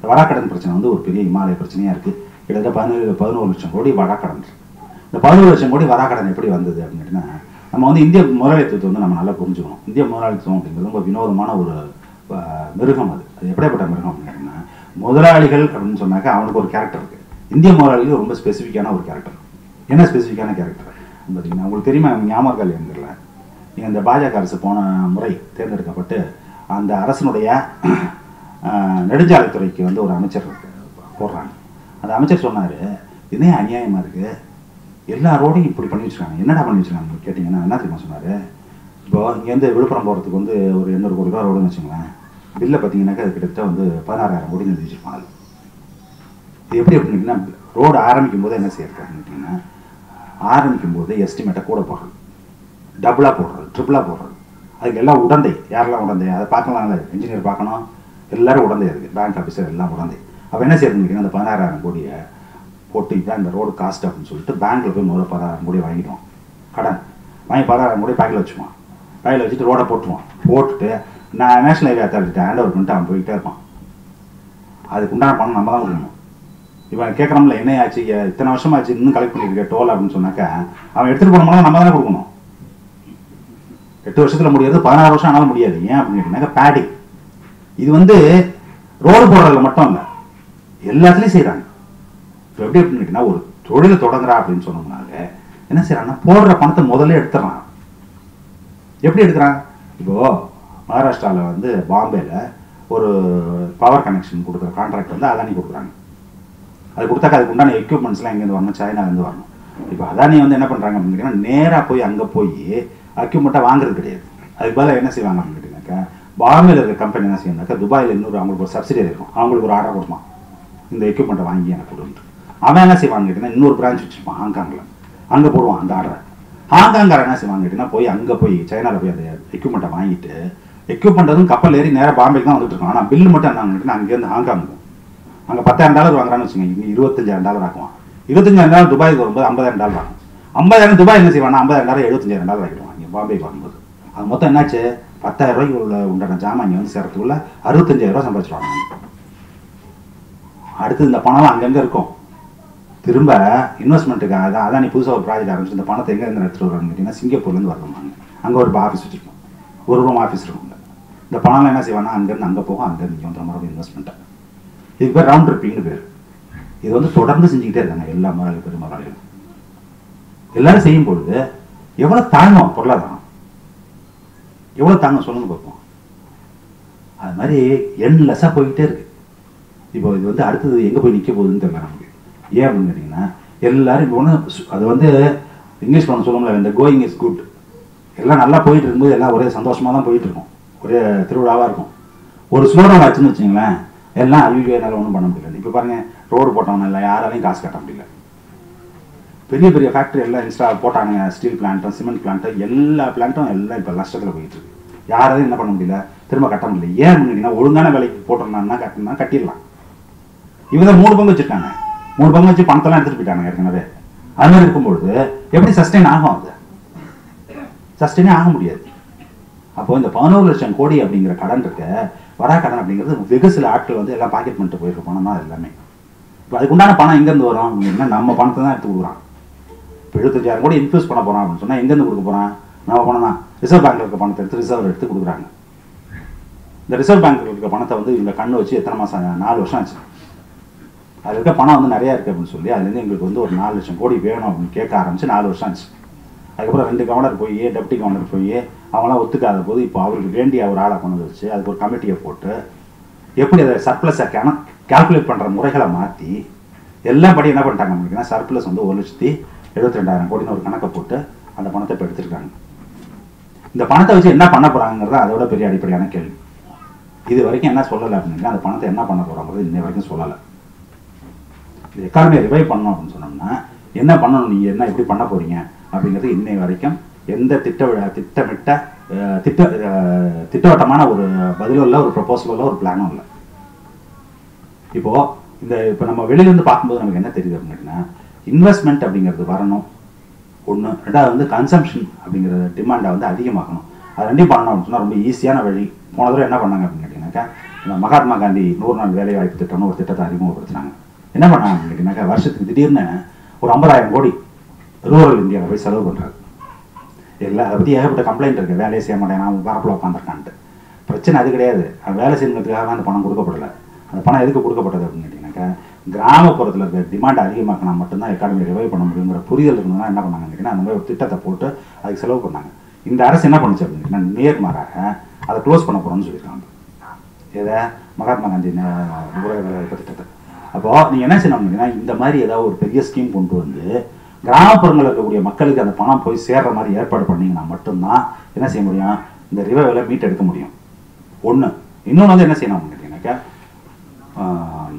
இந்த வராக்கடன் பிரச்சனை வந்து ஒரு பெரிய இமாலய பிரச்சனையாக இருக்குது கிட்டத்தட்ட பதினேழு பதினோரு லட்சம் கோடி வராக்கடன் இருக்கு. இந்த பதினோரு லட்சம் கோடி வராக்கடன் எப்படி வந்தது அப்படின்னு கேட்டிங்கன்னா நம்ம வந்து இந்திய முதலாளித்துவத்தை வந்து நம்ம நல்லா புரிஞ்சுக்கணும் இந்திய முதலாளித்துவம் அப்படிங்கிறது ரொம்ப வினோதமான ஒரு அஹ், மிருகம் அது அது எப்படிப்பட்ட மிருகம் அப்படின்னு கேட்டிங்கன்னா முதலாளிகள் அப்படின்னு சொன்னாக்கா அவனுக்கு ஒரு கேரக்டர் இருக்குது இந்திய முதலாளிகள் ரொம்ப ஸ்பெசிஃபிக்கான ஒரு கேரக்டர் என்ன ஸ்பெசிஃபிக்கான கேரக்டர் பார்த்தீங்கன்னா உங்களுக்கு தெரியுமா ஞாபகம் இருக்கா இல்லையான்னு தெரியல நீங்க இந்த பாஜக அரசு போன முறை தேர்ந்தெடுக்கப்பட்டு அந்த அரசனுடைய அஹ், நெடுஞ்சாலைத்துறைக்கு வந்து ஒரு அமைச்சர் இருக்கு, போடுறாங்க அந்த அமைச்சர் சொன்னார் இதே அநியாயமாக இருக்குது எல்லா ரோடையும் இப்படி பண்ணி வச்சிருக்காங்க என்னடா பண்ணி வச்சிருக்காங்க கேட்டிங்கன்னா என்ன தெரியுமா சொன்னார் இப்போ இங்கேருந்து விழுப்புரம் போகிறதுக்கு வந்து ஒரு எண்ணூறு கோடி ரூபா ரோடுன்னு வச்சுங்களேன் பில்லை பார்த்தீங்கன்னாக்கா அது கிட்டத்தட்ட வந்து பதினாறாயிரம் கோடி எழுதி வச்சிருப்பாங்க அது இது எப்படி அப்படின்னா ரோடு ஆரம்பிக்கும் போது என்ன செய்யறாங்கன்னு கேட்டிங்கன்னா ஆரம்பிக்கும் போது எஸ்டிமேட்டை கூட போடுறது டபுளாக போடுறது ட்ரிபிளாக போடுறது அதுக்கு எல்லாம் உடந்தை யாரெல்லாம் உடந்தை அதை பார்க்கலாம்ல இன்ஜினியர் பார்க்கணும் எல்லாரும் உடந்தை இருக்குது பேங்க் ஆஃபீஸர் எல்லாம் உடந்தை அப்போ என்ன செய்யறதுன்னு கேட்டிங்கன்னா அந்த பதினாறாயிரம் கோடியை போட்டு இதான் இந்த ரோடு காஸ்ட் அப்படின்னு சொல்லிட்டு பேங்க்கில் போய் முதல்ல பதினாறாயிரம் கோடி வாங்கிடுவான் கடன் வாங்கி பதினாறாயிரம் கோடி பேங்கில் வச்சுக்குவான் பேங்கில் வச்சுட்டு ரோடை போட்டுருவான் போட்டுட்டு நான் national highway authority hand over பண்ணிட்டு அவன் போயிட்டே இருப்பான் அதுக்கு உண்டான பணம் நம்ம தான் கொடுக்கணும் இவன் கேட்குறோம்ல என்ன ஆச்சு இ- இத்தனை வருஷம் ஆச்சு இன்னும் கலெக்ட் பண்ணியிருக்க டோல் அப்படின்னு சொன்னாக்கா அவன் எடுத்துகிட்டு போன நம்ம தானே கொடுக்கணும் எட்டு வருஷத்தில் முடியாது பதினாறு வருஷம் ஆனாலும் முடியாது ஏன் அப்படின்னு கேட்டீங்கன்னாக்கா பேடிங் இது வந்து ரோடு போடுறதுல மட்டும் இல்லை எல்லாத்துலேயும் செய்கிறாங்க இப்போ எப்படி அப்படின்னு கேட்டிங்கன்னா ஒரு தொழிலை தொடங்குறா அப்படின்னு சொன்னோம்னாக்க என்ன செய்யறாங்கன்னா போடுற பணத்தை முதல்ல எடுத்துடுறான் எப்படி எடுக்கிறான் இப்போ மகாராஷ்டிராவில் வந்து பாம்பேல ஒரு பவர் கனெக்ஷன் கொடுக்குற கான்ட்ராக்ட் வந்து அதானி கொடுக்குறாங்க அது கொடுத்தாக்க அதுக்கு உண்டான எக்யூப்மெண்ட்ஸ்லாம் எங்கேருந்து வரணும் சைனாலேருந்து வரணும் இப்போ அதானி வந்து என்ன பண்ணுறாங்க அப்படின்னு கேட்டிங்கன்னா நேராக போய் அங்கே போய் எக்யூப்மெண்ட்டாக வாங்குறது கிடையாது அதுக்கு பதிலாக என்ன செய்வாங்க அப்படின்னு கேட்டிங்கனாக்கா பாம்பேல இருக்க கம்பெனி என்ன செய்யணும்னாக்கா துபாயில் இன்னொரு அவங்களுக்கு ஒரு சப்சிடரி இருக்கும் அவங்களுக்கு ஒரு ஆர்டர் கொடுப்பான் இந்த எக்யூப்மெண்ட்டை வாங்கி எனக்கு கொடுன்ட்டு அவன் என்ன செய்வான்னு கேட்டிங்கன்னா இன்னொரு பிரான்ச் வச்சுருப்பான் ஹாங்காங்கில் அங்கே போடுவான் அந்த ஆர்டரை ஹாங்காங்கார என்ன செய்வாங்க கேட்டிங்கன்னா போய் அங்கே போய் சைனாவில் போய் அந்த எக்யூப்மெண்ட்டை வாங்கிட்டு எக்யூப்மெண்ட் அதுவும் கப்பல் ஏறி நேராக பாம்பேக்கு தான் வந்துட்டு இருக்கோம் ஆனால் பில்லு மட்டும் என்ன கேட்டிங்கன்னா அங்கேருந்து ஹாங்காங் போகும். அங்கே பத்தாயிரம் டாலர் வாங்குறான்னு வச்சுங்க இங்கே இருபத்தஞ்சாயிரம் டாலர் ஆக்குவான் இருபத்தஞ்சாயிரம் டாலர் துபாய்க்கு வரும்போது ஐம்பதாயிரம் டாலர் ஆகும் ஐம்பதாயிரம் துபாய் என்ன செய்வானா ஐம்பதாயிரம் டாலர் எழுபத்தஞ்சாயிரம் டாலர் ஆக்கிடுவான் இங்கே பாம்பேக்கு வரும்போது அது மொத்தம் என்னாச்சு பத்தாயிரம் ரூபாய்க்கு உள்ள உண்டான ஜாமான் இங்கே வந்து சேர்றதுக்குள்ள அறுபத்தஞ்சாயிரம் ரூபாய் சம்பாதிச்சிருவாங்க அடுத்து இந்த பணம் அங்கங்கே இருக்கும் திரும்ப இன்வெஸ்ட்மெண்ட்டுக்கு அதான் அதான் நீ புதுசாக ஒரு ப்ராஜெக்ட் ஆரம்பிச்சு இந்த பணத்தை எங்கே இருந்து எடுத்துட்டு வரான்னு கேட்டிங்கன்னா சிங்கப்பூர்லேருந்து வரணும் அங்கே ஒரு ஆஃபீஸ் வச்சுருக்கோம் ஒரு ரூம் ஆஃபீஸ் இருக்கும் இந்த பணம்லாம் என்ன செய்வானா அங்கேருந்து அங்கே போகும் அங்கேருந்து இங்கே வந்துடும் மறுபடியும் இன்வெஸ்ட்மெண்ட்டை இதுக்கு பேர் ரவுண்ட் ட்ரிப்பிங்னு பேர் இது வந்து தொடர்ந்து செஞ்சுக்கிட்டே இருக்காங்க எல்லா முதலாளி பெரும் முதலாளிகளும் எல்லாரும் செய்யும் பொழுது எவ்வளோ தாங்கும் பொருளாதாரம் எவ்வளோ தாங்கும் சொல்லுங்க பார்ப்போம் அது மாதிரி எண்ட்லெஸ்ஸாக போய்கிட்டே இருக்கு இப்போ இது வந்து அடுத்தது எங்கே போய் நிற்க போகுதுன்னு தெரியல நமக்கு ஏன் அப்படின்னு கேட்டிங்கன்னா எல்லாரும் இப்போ ஒன்று அது வந்து இங்கிலீஷ் பண்ண சொல்லுவோம்ல இந்த கோயிங் இஸ் குட் எல்லாம் நல்லா போயிட்டு இருக்கும்போது எல்லாம் ஒரே சந்தோஷமாக தான் போயிட்டு இருக்கும் ஒரே திருவிழாவாக இருக்கும் ஒரு ஸ்லோடம் ஆச்சுன்னு வச்சுங்களேன் எல்லாம் ஐயோ என்னால் ஒன்றும் பண்ண முடியல இப்போ பாருங்க ரோடு போட்டவங்க இல்லை யாராலையும் காசு கட்ட முடியல பெரிய பெரிய ஃபேக்ட்ரி எல்லாம் இன்ஸ்டா போட்டாங்க ஸ்டீல் பிளான்ட்டும் சிமெண்ட் பிளான்ட்டும் எல்லா பிளான்ட்டும் எல்லாம் இப்போ நஷ்டத்தில் போயிட்டு இருக்கு யாராலையும் என்ன பண்ண முடியல திரும்ப கட்ட முடியல ஏன் அப்படின்னா ஒழுங்கான விலைக்கு போட்டோம்னா கட்டினா கட்டிடலாம் இவங்க மூணு பங்கு வச்சிருக்காங்க மூணு பங்கு வச்சு பணத்தெல்லாம் எடுத்துட்டு போயிட்டாங்க ஏற்கனவே அது மாதிரி இருக்கும்பொழுது எப்படி சஸ்டெயின் ஆகும் அது சஸ்டெயினே ஆக முடியாது அப்போ இந்த பதினோரு லட்சம் கோடி அப்படிங்கிற கடன் இருக்க வரா கடன் அப்படிங்கிறது வெகு சில ஆட்கள் வந்து எல்லாம் பாக்கெட் பண்ணிட்டு போயிருக்க பணம் தான் எல்லாமே இப்போ அதுக்கு உண்டான பணம் எங்கேருந்து வரும் அப்படின்னா நம்ம பணத்தை தான் எடுத்து கொடுக்குறான் இப்போ எழுபத்தஞ்சாயிரம் கோடி இன்வெஸ்ட் பண்ண போகிறான் அப்படின்னு சொன்னால் எங்கேருந்து கொடுக்க போகிறான் நம்ம பணம் தான் ரிசர்வ் பேங்க்ல இருக்க பணத்தை எடுத்து ரிசர்வ் எடுத்து கொடுக்குறாங்க இந்த ரிசர்வ் பேங்க்ல இருக்க பணத்தை வந்து இவங்க கண்ணு வச்சு எத்தனை மாதம் நாலு வருஷம் ஆச்சு அதில் இருக்க பணம் வந்து நிறையா இருக்குது அப்படின்னு சொல்லி அதுலேருந்து எங்களுக்கு வந்து ஒரு நாலு லட்சம் கோடி வேணும் அப்படின்னு கேட்க ஆரம்பிச்சு நாலு வருஷம் ஆச்சு அதுக்கப்புறம் ரெண்டு கவர்னர் போய் டெப்டி கவர்னர் போய் அவங்களாம் ஒத்துக்காத போது இப்போ அவருக்கு வேண்டிய ஒரு ஆளை கொண்டு வந்து வச்சு அதுக்கு ஒரு கமிட்டியை போட்டு எப்படி அதை சர்ப்ளஸை கண கால்குலேட் பண்ணுற முறைகளை மாற்றி எல்லாம் படி என்ன பண்ணிட்டாங்க அப்படின்னா சர்ப்ளஸ் வந்து ஒரு லட்சத்தி எழுபத்தி ரெண்டாயிரம் கோடின்னு ஒரு கணக்கை போட்டு அந்த பணத்தை இப்போ எடுத்துருக்காங்க இந்த பணத்தை வச்சு என்ன பண்ண போகிறாங்கிறது அதோட பெரிய அடிப்படையான கேள்வி இது வரைக்கும் என்ன சொல்லலை அப்படின்னா அந்த பணத்தை என்ன பண்ண போகிறாங்கிறது இன்னை வரைக்கும் சொல்லலை இந்த எக்கானமியை ரிவைவ் பண்ணணும் அப்படின்னு சொன்னோம்னா என்ன பண்ணணும் நீங்கள் என்ன எப்படி பண்ண போறீங்க அப்படிங்கிறது இன்னை வரைக்கும் எந்த திட்ட திட்டமிட்ட அஹ், திட்ட அஹ், திட்டவட்டமான ஒரு பதிலும் இல்லை ஒரு ப்ரொபோசலும் இல்லை ஒரு பிளானும் இல்லை இப்போ இந்த இப்போ நம்ம வெளியிலேருந்து பார்க்கும்போது நமக்கு என்ன தெரியுது அப்படின்னா இன்வெஸ்ட்மெண்ட் அப்படிங்கிறது வரணும் ஒன்று ரெண்டாவது வந்து கன்சம்ஷன் அப்படிங்கிற டிமாண்டை வந்து அதிகமாக்கணும் அது ரெண்டையும் பண்ணணும் அப்படின்னு சொன்னால் ரொம்ப ஈஸியான வழி போன தடவை என்ன பண்ணாங்க அப்படின்னு கேட்டிங்கனாக்கா இந்த மகாத்மா காந்தி நூறு நாள் வேலை வாய்ப்பு திட்டம்னு ஒரு திட்டத்தை அறிமுகப்படுத்தினாங்க என்ன பண்ணாங்க கேட்டீங்கன்னாக்கா வருஷத்துக்கு திடீர்னு ஒரு ஐம்பதாயிரம் கோடி ரூரல் இந்தியாவில் போய் செலவு பண்ணுறாரு எல்லாம் அதை பற்றி ஏகப்பட்ட கம்ப்ளைண்ட் இருக்குது வேலையை செய்ய மாட்டேன் அவன் வரப்பில் உட்காந்துருக்கான்ட்டு பிரச்சனை அது கிடையாது அவன் வேலை செய்யறதுக்காக அந்த பணம் கொடுக்கப்படல அந்த பணம் எதுக்கு கொடுக்கப்பட்டது அப்படின்னு கேட்டிங்கனாக்கா கிராமப்புறத்தில் இருக்க டிமாண்ட் அதிகமாக்கினா மட்டும்தான் எக்கானமி ரிவைவ் பண்ண முடியுங்கிற புரிதல் இருந்ததுன்னா என்ன பண்ணாங்க கேட்டிங்கன்னா அந்த மாதிரி ஒரு திட்டத்தை போட்டு அதுக்கு செலவு பண்ணாங்க இந்த அரசு என்ன பண்ணுச்சு அப்படின்னு கேட்டிங்கன்னா நேர்மாறாக அதை க்ளோஸ் பண்ண போகிறோம்னு சொல்லியிருக்காங்க எதை மகாத்மா காந்தி ந- ஊரக வேலைவாய்ப்பு திட்டத்தை அப்போது நீங்கள் என்ன செய்யணும் அப்படின்னா இந்த மாதிரி ஏதாவது ஒரு பெரிய ஸ்கீம் கொண்டு வந்து கிராமப்புறங்களில் இருக்கக்கூடிய மக்களுக்கு அந்த பணம் போய் சேர்ற மாதிரி ஏற்பாடு பண்ணீங்கன்னா மட்டும்தான் என்ன செய்ய முடியும் இந்த ரிவைவலை மீட் எடுக்க முடியும் ஒன்று இன்னொன்று வந்து என்ன செய்யணும் அப்படின்னு கேட்டிங்கனாக்கா ஆம்,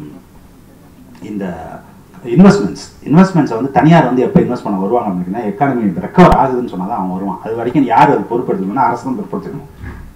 இந்த இன்வெஸ்ட்மெண்ட்ஸ் இன்வெஸ்ட்மெண்ட்ஸை வந்து தனியார் வந்து எப்போ இன்வெஸ்ட் பண்ண வருவாங்க அப்படின்னா எக்கானமி ரெக்கவர் ஆகுதுன்னு சொன்னால் தான் அவன் வருவான் அது வரைக்கும் யார் அது பொறுப்பெடுத்துக்கணும்னா அரசு தான் பொறுப்பெடுத்துக்கணும்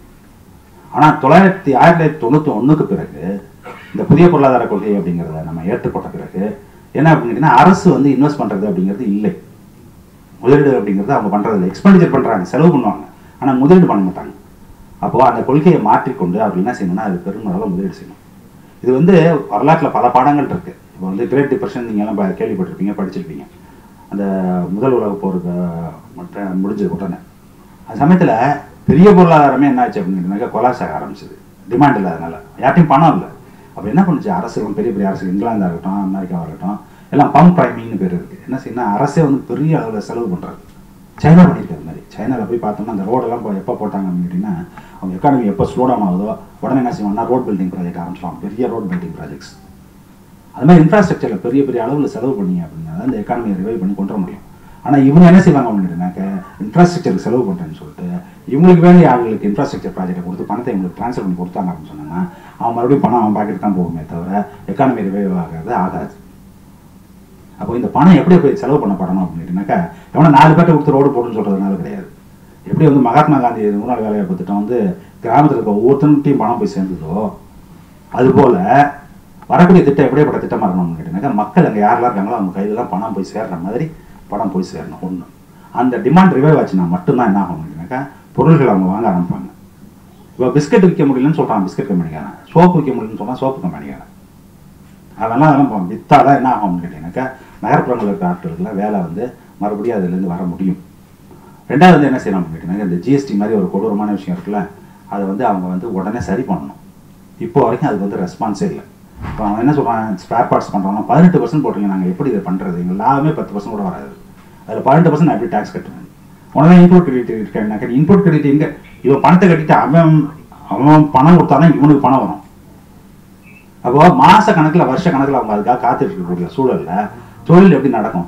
ஆனால் தொள்ளாயிரத்தி ஆயிரத்தி தொள்ளாயிரத்தி தொண்ணூற்றி ஒன்றுக்கு பிறகு இந்த புதிய பொருளாதார கொள்கை அப்படிங்கிறத நம்ம ஏற்றுக்கொண்ட பிறகு என்ன அப்படின்னு கேட்டிங்கன்னா அரசு வந்து இன்வெஸ்ட் பண்ணுறது அப்படிங்கிறது இல்லை முதலீடு அப்படிங்கிறது அவங்க பண்ணுறது இல்லை எக்ஸ்பெண்டிச்சர் பண்ணுறாங்க செலவு பண்ணுவாங்க ஆனால் முதலீடு பண்ண மாட்டாங்க அப்போது அந்த கொள்கையை மாற்றிக்கொண்டு அப்படி என்ன செய்யணும்னா அது பெருமளவில் முதலீடு செய்யணும் இது வந்து வரலாற்றில் பல பாடங்கள் இருக்குது இப்போ வந்து கிரேட் டிப்ரெஷன் நீங்கள் எல்லாம் ப- கேள்விப்பட்டிருப்பீங்க படிச்சிருப்பீங்க அந்த முதல் உலக போருக்கு மற்ற முடிஞ்சது உடனே அந்த சமயத்தில் பெரிய பொருளாதாரமே என்ன ஆச்சு அப்படின்னாக்கா கொலாஸ் ஆக ஆரம்பிச்சது டிமாண்ட் இல்லாதனால யார்ட்டையும் பணம் இல்லை அப்போ என்ன பண்ணுச்சு அரசுகளும் பெரிய பெரிய அரசு இங்கிலாந்தாக இருக்கட்டும் அமெரிக்காவாக இருக்கட்டும் எல்லாம் பம்ப் ப்ரைமிங்னு பேர் இருக்குது என்ன செய்யணும் அரசே வந்து பெரிய அளவில் செலவு பண்ணுறாரு சைனா பண்ணியிருக்காரு மாதிரி சைனாவில் போய் பார்த்தோம்னா அந்த ரோடெல்லாம் இப்போ எப்போ போட்டாங்க அப்படின்னு கேட்டிங்கன்னா அவங்க எக்கானமி எப்போ ஸ்லோ டவுன் ஆகுதோ உடனே என்ன செய்வாங்கன்னா ரோட் பில்டிங் ப்ராஜெக்ட் ஆரம்பிச்சிடுவாங்க பெரிய ரோட் பில்டிங் ப்ராஜெக்ட்ஸ் அது மாதிரி இன்ஃப்ராஸ்ட்ரக்சரில் பெரிய பெரிய அளவில் செலவு பண்ணீங்க அப்படின்னா தான் இந்த எக்கானமியை ரிவைவ் பண்ணி கொண்டு வர முடியும் ஆனால் இவங்க என்ன செய்வாங்க அப்படின்னாக்க இன்ஃப்ராஸ்ட்ரக்சருக்கு செலவு பண்ணுறேன்னு சொல்லிட்டு இவங்களுக்கு வேண்டிய ஆளுங்களுக்கு இன்ஃப்ராஸ்ட்ரக்சர் ப்ராஜெக்ட்டை கொடுத்து பணத்தை இவங்களுக்கு ட்ரான்ஸ்ஃபர் பண்ணி கொடுத்தாங்க அப்படின்னு சொன்னாங்கன்னா அவன் மறுபடியும் பணம் அவன் பாக்கெட் தான் போகுமே தவிர எக்கானமி ரிவைவ் ஆகாது ஆகாது அப்போ இந்த பணம் எப்படி போய் செலவு பண்ணப்படணும் அப்படின்னாக்கா எவனை நாலு பேர்ட்ட கொடுத்து ரோடு போடுன்னு சொல்றதுனால கிடையாது எப்படி வந்து மகாத்மா காந்தி நூறாள் வேலைவாய்ப்பு திட்டம் வந்து கிராமத்தில் இருக்க ஒவ்வொருத்தனுக்கிட்டையும் பணம் போய் சேர்ந்ததோ அதுபோல வரக்கூடிய திட்டம் எப்படிப்பட்ட திட்டமாக இருக்கணும்னு கேட்டீங்கன்னாக்கா மக்கள் அங்கே யாரெல்லாம் இருக்காங்களோ அவங்க கையில் தான் பணம் போய் சேர்ற மாதிரி பணம் போய் சேரணும் ஒன்று அந்த டிமாண்ட் ரிவைவ் ஆச்சுன்னா மட்டும்தான் என்ன ஆகும் அப்படின்னாக்கா பொருள்கள் அவங்க வாங்க ஆரம்பிப்பாங்க இப்போ பிஸ்கட் விற்க முடியலன்னு சொல்கிறான் பிஸ்கட் கம்பெனிக்காரன் சோப்பு விற்க முடியலன்னு சொன்னால் சோப்பு கம்பெனிக்காரன் அதெல்லாம் அதெல்லாம் வித்தாதான் என்ன ஆகும் அப்படின்னு கேட்டிங்கனாக்கா நகர்ப்புறங்களில் இருக்க ஆட்களுக்குலாம் வேலை வந்து மறுபடியும் அதுலேருந்து வர முடியும் ரெண்டாவது வந்து என்ன செய்யணும் அப்படின்னு கேட்டிங்கன்னா இந்த ஜிஎஸ்டி மாதிரி ஒரு கொடூரமான விஷயம் இருக்குல்ல அதை வந்து அவங்க வந்து உடனே சரி பண்ணணும் இப்போ வரைக்கும் அதுக்கு வந்து ரெஸ்பான்ஸே இல்லை இப்போ அவன் என்ன சொல்கிறான் ஸ்பேர் பார்ட்ஸ் பண்ணுறாங்க பதினெட்டு பர்சன்ட் போடுறீங்க நாங்கள் எப்படி இதை பண்ணுறது எங்கள் லாபமே பத்து பர்சன்ட் கூட வராது அதில் பதினெட்டு பர்சன்ட் எப்படி டேக்ஸ் கட்டுவேன் உடனே இன்புட் கிரெடிட் இருக்கேன் இன்புட் கிரெடிட் எங்கே இவன் பணத்தை கட்டிட்டு அவன் அவன் பணம் கொடுத்தாதான் இவனுக்கு பணம் வரும் அப்போ மாச கணக்குல வருஷ கணக்குல அவங்க அதுக்காக காத்துட்டு இருக்கக்கூடிய சூழல்ல தொழில் எப்படி நடக்கும்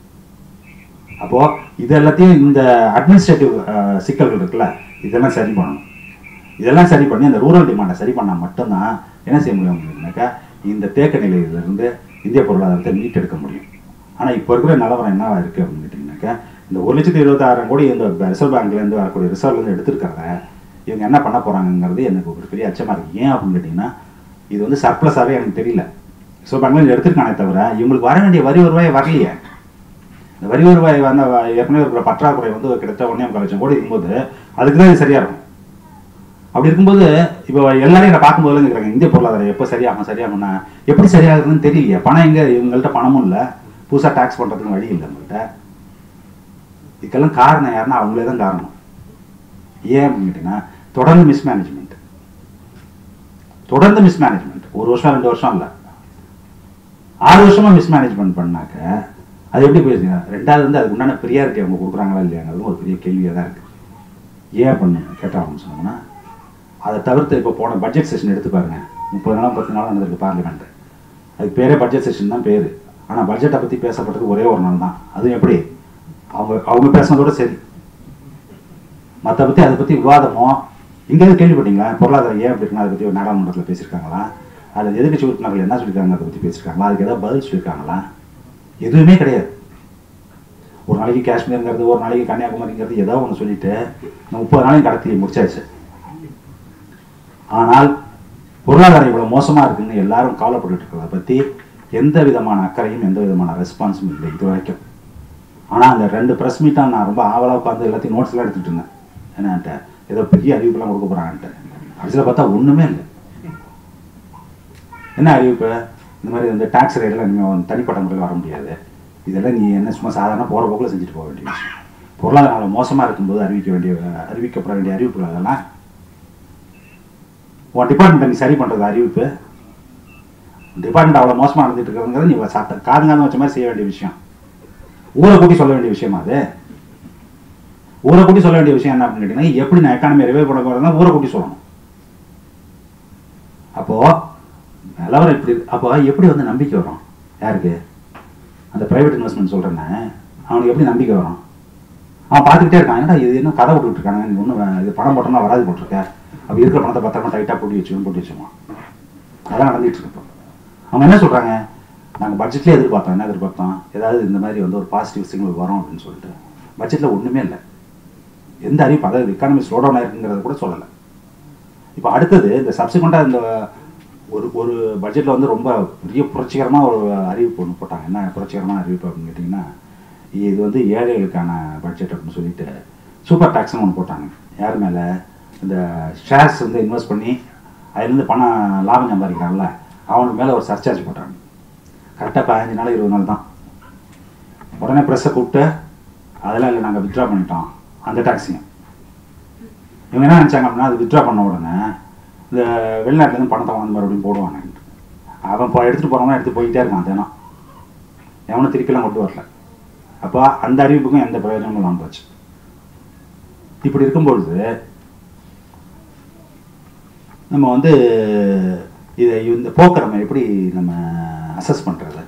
அப்போ இது எல்லாத்தையும் இந்த அட்மினிஸ்ட்ரேட்டிவ் சிக்கல்கள் இருக்குல்ல இதெல்லாம் சரி பண்ணணும் இதெல்லாம் சரி பண்ணி அந்த ரூரல் டிமாண்டை சரி பண்ணால் மட்டும்தான் என்ன செய்ய முடியும் அப்படின்னாக்கா இந்த தேக்க நிலையிலிருந்து இந்திய பொருளாதாரத்தை மீட்டெடுக்க முடியும் ஆனால் இப்போ இருக்கிற நிலவரம் என்னவா இருக்குது அப்படின்னு கேட்டிங்கனாக்கா இந்த ஒரு லட்சத்தி இருபத்தாயிரம் கோடி இந்த ரிசர்வ் பேங்க்லேருந்து வரக்கூடிய ரிசர்வ்லேருந்து எடுத்துருக்கிறத இவங்க என்ன பண்ண போகிறாங்கங்கிறது எனக்கு ஒரு பெரிய அச்சமாக இருக்குது ஏன் அப்படின்னு கேட்டிங்கன்னா இது வந்து சர்ப்ளஸாகவே எனக்கு தெரியல ரிசர்வ் பேங்க்ல எடுத்திருக்கானே தவிர இவங்களுக்கு வர வேண்டிய வரி வருவாய் வரலையே இந்த வரி வருவாய் வந்த ஏற்கனவே இருக்கிற பற்றாக்குறை வந்து கிட்டத்தட்ட ஒன்றே முக்கால் லட்சம் கோடி இருக்கும்போது அதுக்கு தான் இது சரியா இருக்கும் அப்படி இருக்கும்போது இப்போ எல்லாரையும் நான் பார்க்கும்போது கேட்குறாங்க இந்திய பொருளாதாரம் எப்போ சரியாகும் சரியாகும்னா எப்படி சரியாகுதுன்னு தெரியலையே பணம் எங்க இவங்கள்ட்ட பணமும் இல்லை புதுசாக டாக்ஸ் பண்ணுறதுக்கு வழி இல்லை உங்கள்கிட்ட இதுக்கெல்லாம் காரணம் யாருன்னா அவங்களே தான் காரணம் ஏன் அப்படின்னு கேட்டிங்கன்னா தொடர்ந்து மிஸ்மேனேஜ்மெண்ட் தொடர்ந்து மிஸ்மேனேஜ்மெண்ட் ஒரு வருஷம் ரெண்டு வருஷம் இல்லை ஆறு வருஷமா மிஸ்மேனேஜ்மெண்ட் பண்ணாக்க அது எப்படி போயிருச்சுங்க ரெண்டாவது வந்து அதுக்கு உண்டான ப்ரியாரிட்டி அவங்க கொடுக்குறாங்களா இல்லையாங்கிறதும் ஒரு பெரிய கேள்வியாக தான் இருக்குது ஏன் பண்ணு கேட்டாங்கன்னு சொன்னோம்னா அதை தவிர்த்து இப்போ போன பட்ஜெட் செஷன் எடுத்து பாருங்க முப்பது நாள் பத்து நாள் நடந்திருக்கு பார்லிமெண்ட் அதுக்கு பேரே பட்ஜெட் செஷன் தான் பேர் ஆனால் பட்ஜெட்டை பற்றி பேசப்பட்டது ஒரே ஒரு நாள் தான் அதுவும் எப்படி அவங்க அவங்க பேசுனதோட சரி மற்ற பற்றி அதை பற்றி விவாதமோ இங்கேயாவது கேள்விப்பட்டீங்களா பொருளாதாரம் ஏன் அப்படி இருக்குன்னா அதை பற்றி நாடாளுமன்றத்தில் பேசியிருக்காங்களா அதில் எதிர்க்கட்சி உறுப்பினர்கள் என்ன சொல்லியிருக்காங்க அதை பற்றி பேசியிருக்காங்களா அதுக்கு ஏதாவது பதில் சொல்லியிருக்காங்களா எதுவுமே கிடையாது ஒரு நாளைக்கு காஷ்மீருங்கிறது ஒரு நாளைக்கு கன்னியாகுமரிங்கிறது ஏதோ ஒன்று சொல்லிட்டு இந்த முப்பது நாளையும் கடத்தி முடிச்சாச்சு ஆனால் பொருளாதாரம் இவ்வளோ மோசமாக இருக்குன்னு எல்லாரும் கவலைப்பட்டுட்டு இருக்கிறத பற்றி எந்த விதமான அக்கறையும் எந்த விதமான ரெஸ்பான்ஸும் இல்லை இது வரைக்கும் ஆனால் அந்த ரெண்டு ப்ரெஸ் மீட்டாக நான் ரொம்ப ஆவலாக உட்காந்து எல்லாத்தையும் நோட்ஸ்லாம் எடுத்துட்டு இருந்தேன் என்னன்ட்டு ஏதோ பெரிய அறிவிப்புலாம் கொடுக்க போகிறாங்கன்ட்டு கடைசியில் பார்த்தா ஒன்றுமே இல்லை என்ன அறிவிப்பு இந்த மாதிரி வந்து டாக்ஸ் ரேட்லாம் இனிமேல் வந்து தனிப்பட்ட முறையில் வர முடியாது இதெல்லாம் நீ என்ன சும்மா சாதாரண போகிற போக்கில் செஞ்சுட்டு போக வேண்டிய விஷயம் பொருளாதாரம் மோசமாக இருக்கும்போது அறிவிக்க வேண்டிய அறிவிக்கப்பட வேண்டிய அறிவிப்புகள் அதெல்லாம் உன் டிபார்ட்மெண்ட்டை நீ சரி பண்ணுறது அறிவிப்பு டிபார்ட்மெண்ட் அவ்வளோ மோசமாக நடந்துட்டு இருக்கிறதுங்கிறது நீ சாத்த காதுங்காதம் வச்ச மாதிரி செய்ய வேண்டிய விஷயம் ஊரை கூட்டி சொல்ல வேண்டிய விஷயமா அது ஊரை கூட்டி சொல்ல வேண்டிய விஷயம் என்ன அப்படின்னு கேட்டீங்கன்னா எப்படி நான் எக்கானமி ரிவைவ் பண்ண போகிறதா ஊரை கூட்டி சொல்லணும் அப்போ நிலவரம் இப்படி அப்போ எப்படி வந்து நம்பிக்கை வரும் யாருக்கு அந்த பிரைவேட் இன்வெஸ்ட்மெண்ட் சொல்கிறேன்னு அவனுக்கு எப்படி நம்பிக்கை வரும் அவன் பார்த்துக்கிட்டே இருக்கான் என்னடா இது என்ன கதை விட்டுட்டு இருக்காங்க நீ ஒன்றும் இது பணம் போட்டோம்னா வராது போட்டிருக்க அப்படி இருக்கிற பணத்தை பத்திரமா டைட்டாக போட்டு வச்சுக்கணும் போட்டு வச்சுக்குவான் அதான் நடந்துட்டு இருக்கு இப்போ அவங்க என்ன சொல்கிறாங்க நாங்கள் பட்ஜெட்லேயே எதிர்பார்த்தோம் என்ன எதிர்பார்த்தோம் ஏதாவது இந்த மாதிரி வந்து ஒரு பாசிட்டிவ் சிக்னல் வரும் அப்படின்னு சொல்லிட்டு பட்ஜெட்டில் ஒன்றுமே இல்லை எந்த அறிவிப்பு அதாவது எக்கானமி ஸ்லோ டவுன் ஆயிருக்குங்கிறத கூட சொல்லலை இப்போ அடுத்தது இந்த சப்சிக்வெண்ட்டாக இந்த ஒரு ஒரு பட்ஜெட்டில் வந்து ரொம்ப பெரிய புரட்சிகரமாக ஒரு அறிவிப்பு ஒன்று போட்டாங்க என்ன புரட்சிகரமான அறிவிப்பு அப்படின்னு கேட்டிங்கன்னா இது வந்து ஏழைகளுக்கான பட்ஜெட் அப்படின்னு சொல்லிட்டு சூப்பர் டேக்ஸ்னு ஒன்று போட்டாங்க யார் மேலே இந்த ஷேர்ஸ் வந்து இன்வெஸ்ட் பண்ணி அதுலேருந்து பணம் லாபம் சம்பாதிக்கிறான்ல அவனுக்கு மேலே ஒரு சர்ச்சார்ஜ் போட்டாங்க கரெக்டாக பதினஞ்சு நாள் இருபது நாள் தான் உடனே ப்ரெஸ்ஸை கூப்பிட்டு அதெல்லாம் இல்லை நாங்கள் வித்ட்ரா பண்ணிட்டோம் அந்த டேக்ஸையும் இவங்க என்ன நினச்சாங்க அப்படின்னா அது வித்ட்ரா பண்ண உடனே இந்த வெளிநாட்டிலேருந்து பணத்தை வாங்க மறுபடியும் போடுவாங்க அவன் இப்போ எடுத்துகிட்டு போகிறவங்க எடுத்து போயிட்டே இருக்கான் தினம் எவனும் திருப்பிலாம் கொண்டு வரல அப்போ அந்த அறிவிப்புக்கும் எந்த பிரயோஜனமும் இல்லாமல் போச்சு இப்படி இருக்கும்பொழுது நம்ம வந்து இதை இந்த போக்கை நம்ம எப்படி நம்ம அசஸ் பண்ணுறது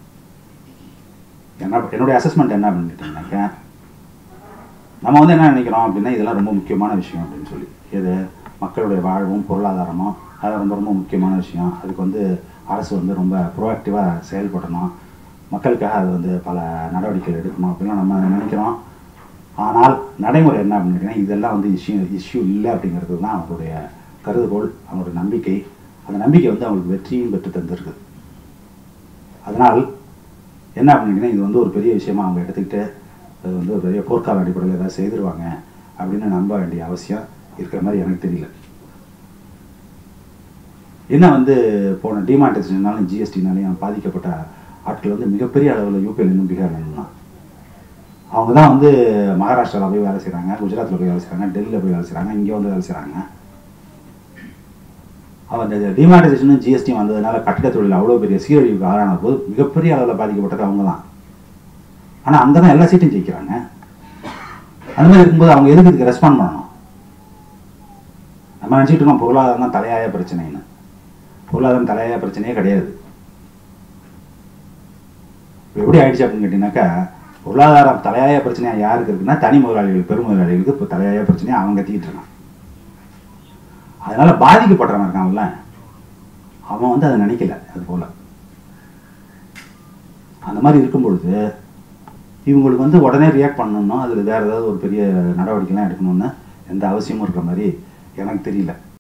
என்ன என்னுடைய அசஸ்மெண்ட் என்ன அப்படின்னு கேட்டிங்கனாக்கா நம்ம வந்து என்ன நினைக்கிறோம் அப்படின்னா இதெல்லாம் ரொம்ப முக்கியமான விஷயம் அப்படின்னு சொல்லி இது மக்களுடைய வாழ்வும் பொருளாதாரமும் அது ரொம்ப ரொம்ப முக்கியமான விஷயம் அதுக்கு வந்து அரசு வந்து ரொம்ப ப்ரோஆக்டிவாக செயல்படணும் மக்களுக்காக அது வந்து பல நடவடிக்கைகள் எடுக்கணும் அப்படிலாம் நம்ம நினைக்கிறோம் ஆனால் நடைமுறை என்ன அப்படின்னு கேட்டிங்கன்னா இதெல்லாம் வந்து இஷ்யூ இஷ்யூ இல்லை அப்படிங்கிறது தான் அவங்களுடைய கருதுகோள் அவங்களுடைய நம்பிக்கை அந்த நம்பிக்கை வந்து அவங்களுக்கு வெற்றியும் பெற்று தந்திருக்கு அதனால் என்ன அப்படின்னா இது வந்து ஒரு பெரிய விஷயமா அவங்க எடுத்துக்கிட்டு அது வந்து ஒரு பெரிய போர்க்கால அடிப்படையில் ஏதாவது செய்திருவாங்க அப்படின்னு நம்ப வேண்டிய அவசியம் இருக்கிற மாதிரி எனக்கு தெரியல என்ன வந்து போன டிமானிட்டைசேஷனாலும் ஜிஎஸ்டினாலையும் பாதிக்கப்பட்ட ஆட்கள் வந்து மிகப்பெரிய அளவில் யூபியிலேருந்து பீகார்லாம் அவங்க தான் வந்து மகாராஷ்டிராவில் போய் வேலை செய்கிறாங்க குஜராத்தில் போய் வேலை செய்கிறாங்க டெல்லியில் போய் வேலை செய்கிறாங்க இங்கே வந்து வேலை செய்கிறாங்க அவன் இந்த டிமானிட்டைசேஷனும் ஜிஎஸ்டி வந்ததுனால கட்டிட தொழில் அவ்வளோ பெரிய சீரழிவுக்கு ஆளான போது மிகப்பெரிய அளவில் பாதிக்கப்பட்டது அவங்க தான் ஆனால் அங்கே தான் எல்லா சீட்டும் ஜெயிக்கிறாங்க அந்த மாதிரி இருக்கும்போது அவங்க எதுக்கு இதுக்கு ரெஸ்பாண்ட் பண்ணணும் நம்ம நினச்சிட்டு இருக்கோம் பொருளாதாரம் தான் தலையாய பிரச்சனைன்னு பொருளாதாரம் தலையாய பிரச்சனையே கிடையாது இப்ப எப்படி ஆயிடுச்சு அப்படின்னு கேட்டிங்கனாக்கா பொருளாதாரம் தலையாய பிரச்சனையாக யாருக்கு இருக்குன்னா தனி முதலாளிகள் பெரும் முதலாளிகளுக்கு இப்போ தலையாய பிரச்சனையை அவங்க கத்திக்கிட்டு இருக்கான் அதனால பாதிக்கப்படுறவன் இருக்கான்ல அவன் வந்து அதை நினைக்கல அது போல அந்த மாதிரி இருக்கும் பொழுது இவங்களுக்கு வந்து உடனே ரியாக்ட் பண்ணணும் அதில் வேற ஏதாவது ஒரு பெரிய நடவடிக்கைலாம் எடுக்கணும்னு எந்த அவசியமும் இருக்கிற மாதிரி எனக்கு தெரியல